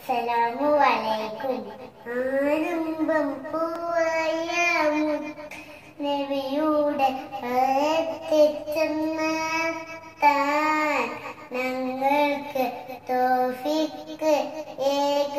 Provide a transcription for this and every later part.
അസ്സലാമു അലൈക്കും ആരംഭം പൂവായ നബിയുടെ താൻ ഞങ്ങൾക്ക് തോഫിക്ക് ഏക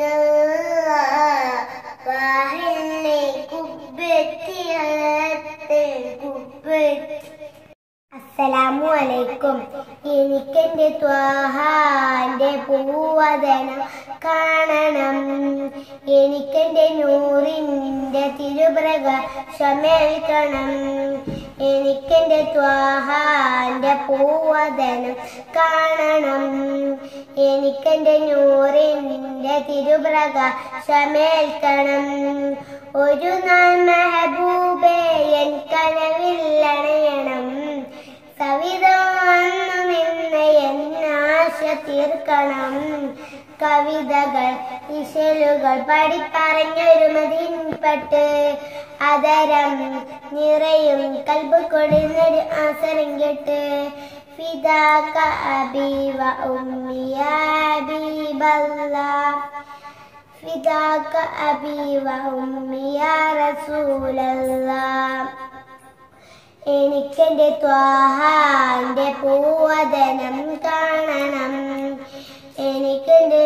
വാഹിലെ കുബെത്തിയത്തെ കുബെത്തി അസ്സലാമു അലൈക്കും എനിക്കെന്റെ ത്വാഹാന്റെ പൂവദനം കാണണം എനിക്കെന്റെ നൂറിന്റെ തിരുപ്രകാശമേൽക്കണം എനിക്കെന്റെ ത്വാഹാന്റെ പൂവദനം കാണണം എനിക്കെന്റെ നൂറിന്റെ തിരുപ്രകാശമേൽക്കണം ഒരു നാൾ മെഹബൂബേ എൻ കനവില്ലണയണം കവിതന്നു നിന്ന് എന്നാശ തീർക്കണം കവിതകൾ ഇശലുകൾ പഠിപ്പറഞ്ഞൊരു മതിൻപട്ട് അതരം നിറയും കൽബ് കൊടുന്നൊരു അവസരം കേട്ട് ഫിദാക അബീവ ഉമ്മിയ ഹബീബല്ലാ ഫിദാക അബീവ ഉമ്മിയ റസൂലല്ലാ എനിക്കെന്റെ ത്വാഹാന്റെ പൂവദനം കാണണം എനിക്കെന്റെ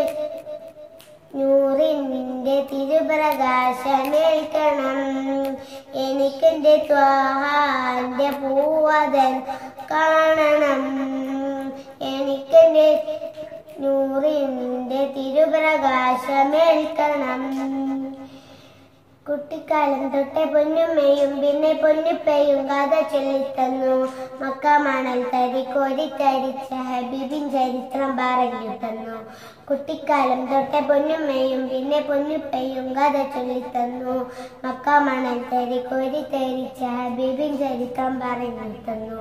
നൂറിന്റെ തിരുപ്രകാശമേൽക്കണം എനിക്കെന്റെ ത്വാഹാന്റെ പൂവദൻ കാണണം എനിക്കെന്റെ നൂറിന്റെ തിരുപ്രകാശമേൽക്കണം കുട്ടിക്കാലം തൊട്ടേ പൊന്നുമ്മയും പിന്നെ പൊന്നുപ്പയും കഥ ചൊല്ലിത്തന്നു മക്ക മണൽ തരി കോരി തരിച്ച ഹബീബിൻ ചരിത്രം പറഞ്ഞു തന്നു കുട്ടിക്കാലം തൊട്ടേ പൊന്നുമ്മയും പിന്നെ പൊന്നുപ്പയും കഥ ചൊല്ലിത്തന്നു മക്ക മണൽ തരി കോരി തരിച്ച ഹബീബിൻ ചരിത്രം പറഞ്ഞു തന്നു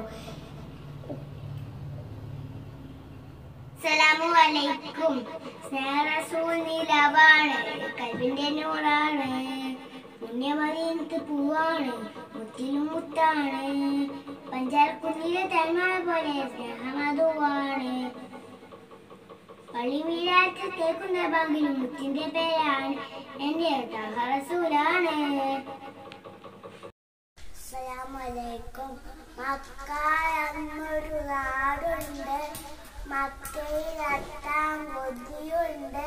സലാമു അലൈക്കും സ്നേഹറസൂൽ നിലവാണ് കൽവിന്റെ നൂറാണ് പുണ്യമറിയത്ത് പൂവാണ് മുത്തിലും മുത്താണ് പഞ്ചാര കുഞ്ഞിലെ തന്മഴ പോലെ സ്നേഹമതുവാണ് പള്ളി വീഴാത്ത കേൾക്കുന്ന ബാങ്കിലും മുത്തിന്റെ പേരാണ് എന്റെ റസൂലാണ് അസ്സലാമലൈക്കും മക്ക എന്നൊരു നാടുണ്ട് മക്കയിലെത്താൻ കൊതിയുണ്ട്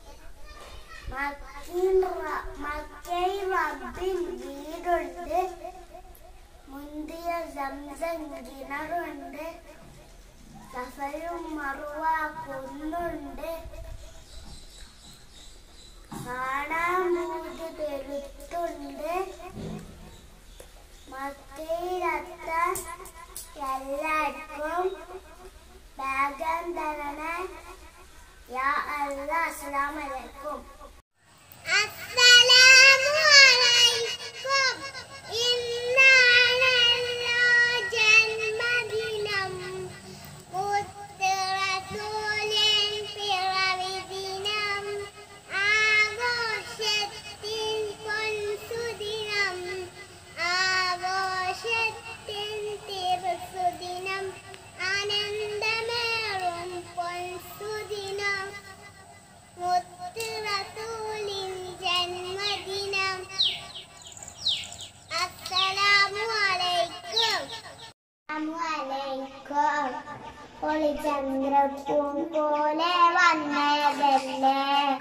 മക്കയിൽ റ- മക്കയിൽ റബ്ബിൻ വീടുണ്ട് മുന്തിയ സംസം കിണറുണ്ട് സഫരും മറുവ കുന്നുണ്ട് കാണാൻ മൂന്ന് പെരുത്തുണ്ട് മക്കയിലെത്താൻ എല്ലാവർക്കും ബാഗം തരണേ യാ അല്ലാ അസ്സലാമു അലൈക്കും അസ്സലാമു അലൈക്കും ഇന്നാണല്ലോ ജന്മദിനം മുത്തറസൂലിൻ പിറവിദിനം ആഘോഷത്തിൻ പൊൻസുദിനം ആഘോഷത്തിൻ തിരുസുദിനം ആനന്ദമേറും പൊൻസുദിനം മുത്തറസൂലിൻ ജന്മദിനം അസ്സലാമു അലൈക്കും അസ്സലാമു ഒളി ചന്ദ്രപ്പൂം പോലെ വന്നതല്ലേ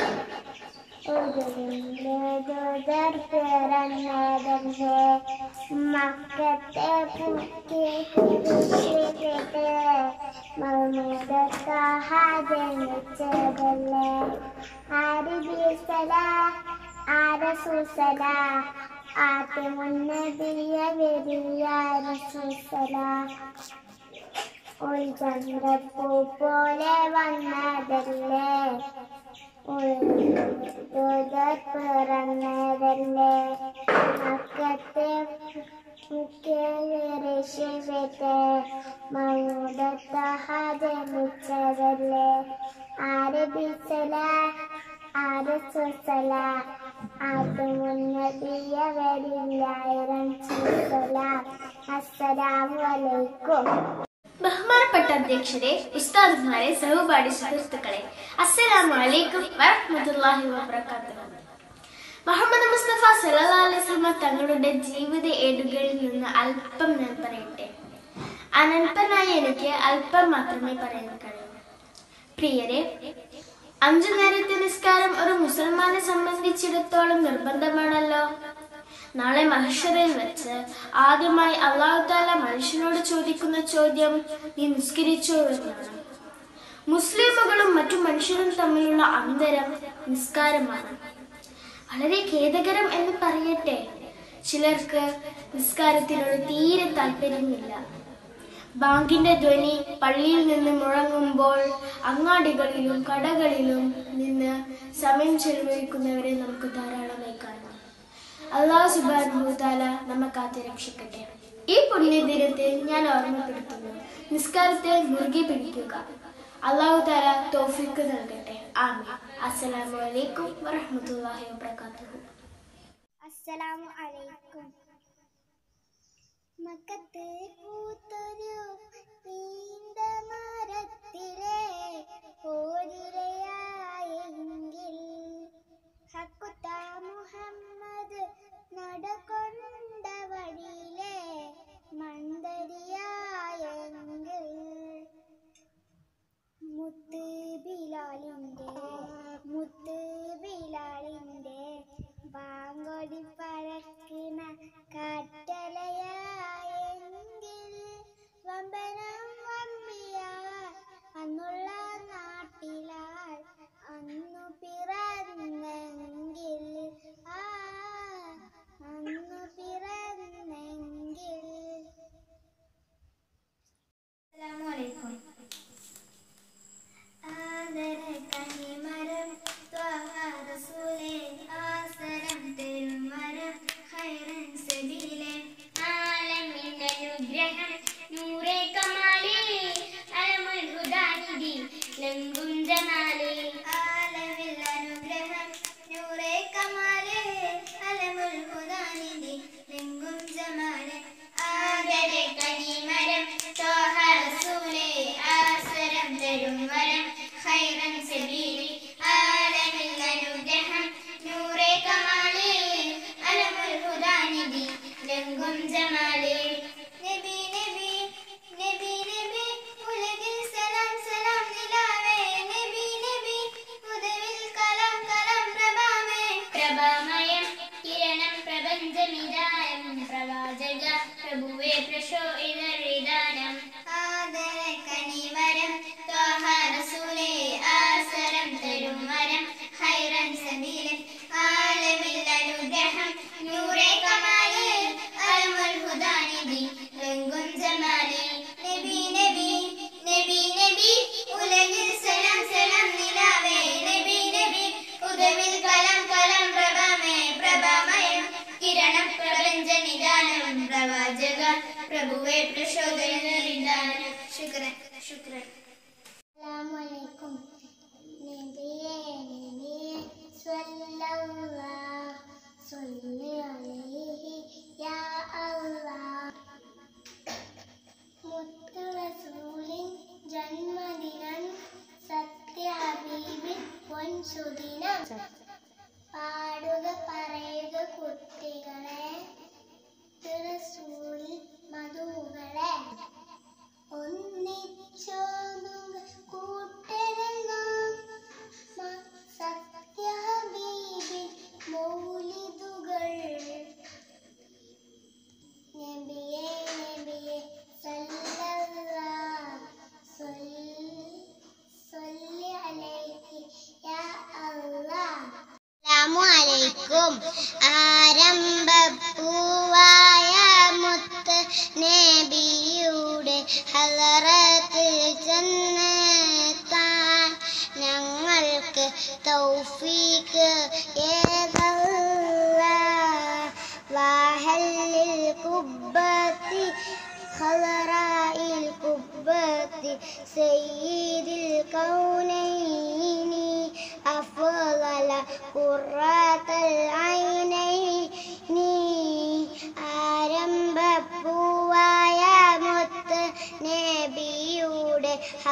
ദൂതർ പിറന്നതല്ലേ മക്കത്തെ പുറ്റി കുരിശിട്ട് മൗനതത്താഹ ജനിച്ചതല്ലേ ആരിബിസല ആരസൂസല ആദ്യമുന്നതിയ വെറിയ രസൂസല ഒരു ചന്ദ്രപ്പൂ പോലെ വന്നതല്ലേ ഉൾദൂതർ പിറന്നതല്ലേ മക്കത്തെ മുഖ്യവിരശിവത്തെ മൗദത്തഹ ജനിച്ചതല്ലേ ആരബിസല ആരസുസല ആദ്യമുന്നതിയ വരില്ലായിരം ചീസല അസ്സലാമു അലൈക്കും ബഹുമാനപ്പെട്ട അധ്യക്ഷരെ ഉസ്താദുമാരെ സഹപാഠി സുഹൃത്തുക്കളെ അസ്സലാമു അലൈക്കും വറഹ്മത്തുള്ളാഹി വബറകാതുഹു മുഹമ്മദ് മുസ്തഫ സല്ലല്ലാഹു അലൈഹി വസല്ലം തങ്ങളുടെ ജീവിത ഏടുകളിൽ നിന്ന് അല്പം ഞാൻ പറയട്ടെ അനൽപനായ എനിക്ക് അല്പം മാത്രമേ പറയാൻ കഴിയൂ പ്രിയരെ അഞ്ചു നേരത്തെ നിസ്കാരം ഒരു മുസൽമാനെ സംബന്ധിച്ചിടത്തോളം നിർബന്ധമാണല്ലോ നാളെ മഹഷറിൽ വെച്ച് ആദ്യമായി അള്ളാഹു താല മനുഷ്യനോട് ചോദിക്കുന്ന ചോദ്യം നീ നിസ്കരിച്ചോ എന്നാണ് മുസ്ലിമുകളും മറ്റു മനുഷ്യരും തമ്മിലുള്ള അന്തരം നിസ്കാരമാണ് വളരെ ഖേദകരം എന്ന് പറയട്ടെ ചിലർക്ക് നിസ്കാരത്തിനോട് തീരെ താല്പര്യമില്ല ബാങ്കിന്റെ ധ്വനി പള്ളിയിൽ നിന്ന് മുഴങ്ങുമ്പോൾ അങ്ങാടികളിലും കടകളിലും നിന്ന് സമയം ചെലവഴിക്കുന്നവരെ നമുക്ക് ധാരാളമായി കാണാം അള്ളാഹു സുബാനുഭൂതാല നമ്മെ കാത്തി രക്ഷിക്കട്ടെ ഈ പുണ്യദിനത്തിൽ ഞാൻ ഓർമ്മപ്പെടുത്തുന്നു നിസ്കാരത്തെ മുറുകെ പിടിക്കുക അള്ളാഹു താല തോഫിക്ക് നൽകട്ടെ ആമീൻ അസ്സലാമു അലൈക്കും വറഹ്മത്തുള്ളാഹി വബറകാതുഹു അസ്സലാമു അലൈക്കും മക്കത്ത് പൂത്തൊരു നീണ്ട മരത്തിലെ ഓരിരയായെങ്കിൽ ഹക്കുത്ത മുഹമ്മദ് നടകൊണ്ട വഴിയിലെ മന്ദരിയായെങ്കിൽ മുത്ത് ബിലാലിന്റെ മുത്ത് ബിലാലിന്റെ ബാങ്കൊടി പഴക്കിന കാറ്റലയായെങ്കിൽ വമ്പനം വമ്പിയ അന്നുള്ള നാട്ടിലാൽ അന്നു പിറന്നെങ്കിൽ ആ അന്നു പിറന്നെങ്കിൽ അസ്സലാമു ആദര കനിമരം ത്വഹ റസൂലേ ആസരം തെരുമരം ഖൈറൻ സബീലേ ആലമിന്റെ അനുഗ്രഹം നൂറേ കമാലേ അലമുൽ ഹുദാനിധി ലംഘും ജമാലേ ആലമിൽ അനുഗ്രഹം നൂറേ കമാലേ അലമുൽ ഹുദാനിധി ലംഘും ജമാലേ ആദര കനിമരം ത്വഹ റസൂലേ ആസരം തരും വരം ഖൈറൻ സബീലി ആലമിൽ അനുഗ്രഹം നൂറേ കമാലേ അലമുൽ ഹുദാനിധി ലംഘും ജമാലേ നബി നബി നബി നബി ഉലകിൽ സലാം സലാം നിലാവേ നബി നബി ഉദവിൽ കലാം കലാം പ്രഭാമേ പ്രഭാമയം കിരണം പ്രപഞ്ചമിതായം പ്രവാചക പ്രഭുവേ പ്രശോഇതരിദാനം ആദര കനിവരം ത്വഹ റസൂലേ ആസരം തരും വരം ഖൈറൻ സബീലൻ ആലമിൽ അനുഗ്രഹം നൂറേ കമാലേ അൽമുൽ ഹുദാനിധി ലംഘും ജമാലേ നബി നബി നബി നബി ഉലകിൽ സലാം സലാം നിലാവേ നബി നബി ഉദവിൽ കലം കലം പ്രഭാമേ പ്രഭാമയം കിരണം പ്രപഞ്ച നിദാനം പ്രവാചക പ്രഭുവെ പ്രചോദന നിദാനം ശുക്രൻ ശുക്രൻ അസ്സലാമലൈക്കും നബിയേ നബിയേ സ്വല്ലല്ലാഹ് സ്വല്ലി അലൈഹി യാ അല്ലാഹ് മുത്തു റസൂലിൻ ജന്മദിനം സത്യ ഹബീബിൻ പൊൻസുദിനം പാടുക പറയുക കുട്ടികളെ റസൂൽ മധുകളെ ഒന്നിച്ചോതുക കൂട്ടരെന്നാം മ- സത്യ ഹബീബിൻ മൗലിദുകൾ നബിയേ നബിയേ സല്ലല്ലാഹ് സ്വല്ലി സ്വല്ലി അലൈഹി യാ അല്ലാഹ് അസ്സലാമു അലൈക്കും ആരംഭപ്പൂവായ മുത്ത് നബിയുടെ ഹലറത്ത് ചെന്നെത്താൻ ഞങ്ങൾക്ക് തൗഫീക്ക് ഏതല്ല വാഹല്ലിൽ കുബ്ബത്തി خضراء القبة سيد الكونين أفضل قرة العينين ആരംഭപ്പൂവായ മുത്ത് നബി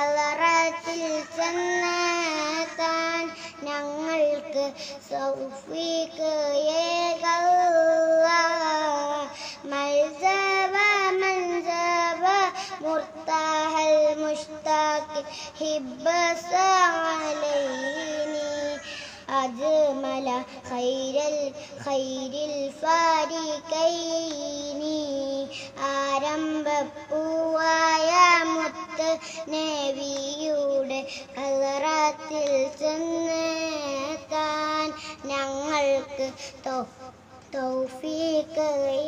ഹലറത്തിൽ ചെന്നെത്താൻ ഞങ്ങൾക്ക് സൗഫീക്ക് ഏകല്ല മൽസവ മൻസവ മുർത്താഹൽ മുഷ്താഖ് ഹിബ്ബസ അലൈനി أجمل خير الخير الفارقين ആരംഭപ്പൂവായ മുത്ത് നബിയുടെ കളറത്തിൽ ചെന്നെത്താൻ ഞങ്ങൾക്ക് തൗ- തൗഫീക്ക്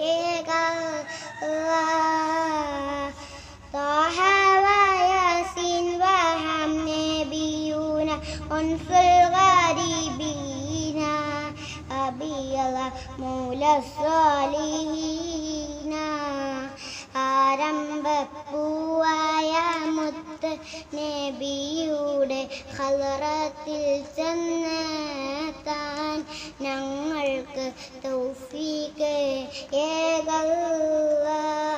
ഏക طه وياسين وهم نبيون أنس الغريبين أبي الله مولى الصالحين ആരംഭപ്പൂവായ മുത്ത് നബിയുടെ ഖലറത്തിൽ ചെന്നെത്താൻ ഞങ്ങൾക്ക് തൗഫീക്ക് ഏകല്ല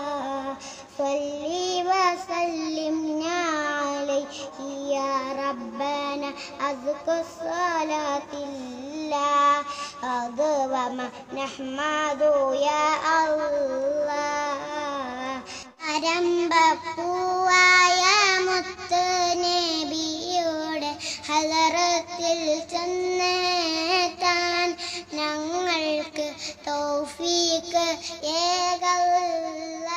صلي وسلمنا عليه يا ربنا أذكر الصلاة الله أضوم نحمد يا الله അരമ്പപ്പൂവായ മുത്ത് നബിയുടെ ഹലറത്തിൽ ചെന്നെത്താൻ ഞങ്ങൾക്ക് തൗഫീക്ക് ഏകല്ല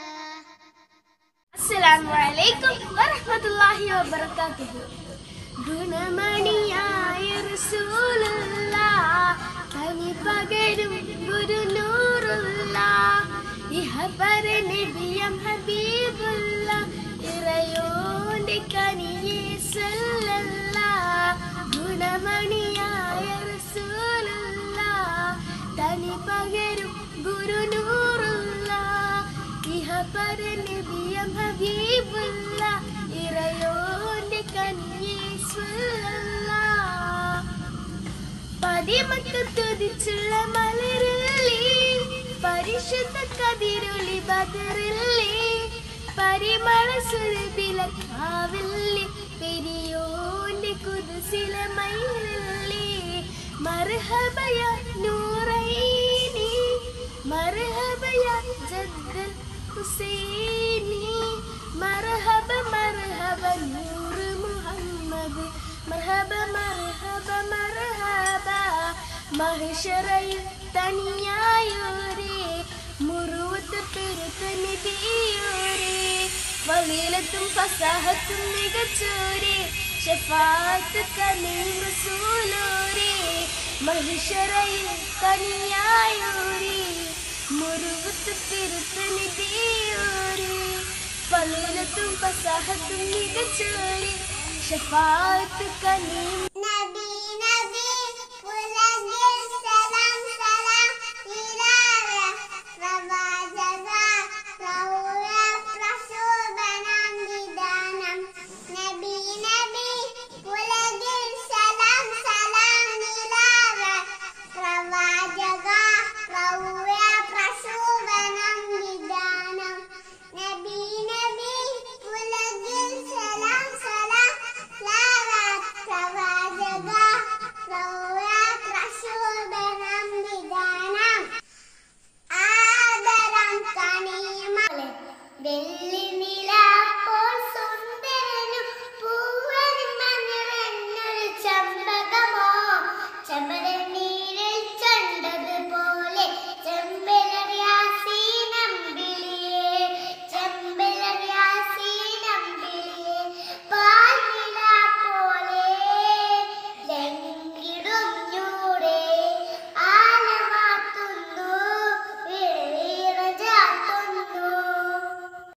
അസ്സലാമു അലൈക്കും വറഹ്മത്തുള്ളാഹി വബറകാതുഹു ഗുണമണിയായ റസൂലുള്ള തനി പകരും ഗുരുനൂറുള്ള ഇഹബര നബിയം ഹബീബുള്ള ഇറയോന്റെ കനിയെ സല്ലല്ല ഗുണമണിയായ റസൂലുള്ള തനി പകരും ഗുരുനൂറുള്ള ഇഹ പരനബിയം ഹബീബുള്ള ഇറയോന്റെ പതിമക്ക് തുതിച്ചുള്ള മലരല്ലേ പരിശുദ്ധ കതിരൊളി ബദറല്ലേ പരിമള സുരഭില കാവല്ലേ പെരിയോന്റെ കുതിസില മയിലല്ലേ മർഹബയ നൂറൈനി മർഹബയ ജദ്ദൽ ഹുസൈനി മർഹബ മർഹബ നൂർ മുഹമ്മദ് മർഹബ മർഹബ മർഹബ മഹിഷറയിൽ തനിയായോരേ മുറുവത്ത് പെരുത്ത നബിയോരേ വലീലത്തും ഫസാഹത്തും മികച്ചോരേ ഷഫാത്ത് കലീം റസൂലോരേ മഹിഷറയിൽ തനിയായോരേ മുറുവത്ത് പെരുത്ത നബിയോരേ വലീലത്തും ഫസാഹത്തും മികച്ചോരേ ഷഫാത്ത് കലീം